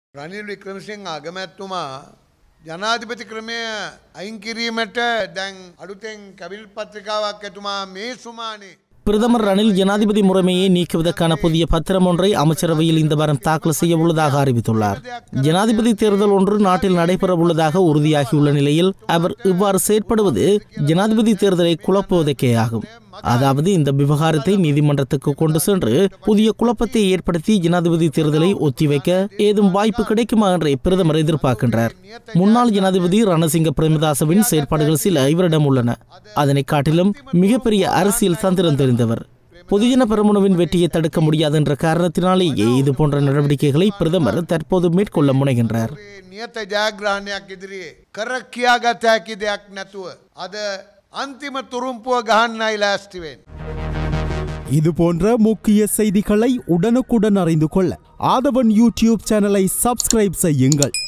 රනිල් වික්‍රමසිංහ අගමැත්තුමා ජනාධිපති ක්‍රමය අයින් කිරීමට දැන් අලුතෙන් කැබිල් පත්‍රිකාවක් ඇතුමා මේ සුමානේ பிரதமர் ரணில் ஜனாதிபதி முறைமையை நீக்குவதற்கான புதிய பத்திரம் ஒன்றை அமைச்சரவையில் இந்த வாரம் தாக்கல் செய்ய உள்ளதாக அறிவித்துள்ளார் ஜனாதிபதி தேர்தல் ஒன்று நாட்டில் நடைபெற உள்ளதாக உறுதியாகியுள்ள நிலையில் அவர் இவ்வாறு செயற்படுவது ஜனாதிபதி தேர்தலை குழப்புவதற்கே ஆகும் அதாவது இந்த விவகாரத்தை நீதிமன்றத்துக்கு கொண்டு சென்று புதிய குழப்பத்தை ஏற்படுத்தி ஜனாதிபதி தேர்தலை ஒத்திவைக்க ஏதும் வாய்ப்பு கிடைக்குமா என்றே பிரதமர் எதிர்பார்க்கின்றார் முன்னாள் ஜனாதிபதி ரணசிங்க பிரேமதாசவின் செயற்பாடுகள் சில இவரிடம் உள்ளன அதனை காட்டிலும் மிகப்பெரிய அரசியல் தந்திரம் தெரிந்தவர் பொதுஜன பெரமுனவின் வெற்றியை தடுக்க முடியாது என்ற காரணத்தினாலேயே இது போன்ற நடவடிக்கைகளை பிரதமர் தற்போது மேற்கொள்ள முனைகின்றார் නියත ජයග්‍රහණයක් ඉදිරියේ කර කියාගත හැකි දෙයක් නැතුව අද අන්තිම තුරුම්පුව ගහන්නයි ලෑස්තිවෙන්. இது போன்ற முக்கிய செய்திகளை உடனுக்குடன் அறிந்து கொள்ள ஆதவன் யூடியூப் சேனலை சப்ஸ்கிரைப் செய்யுங்கள்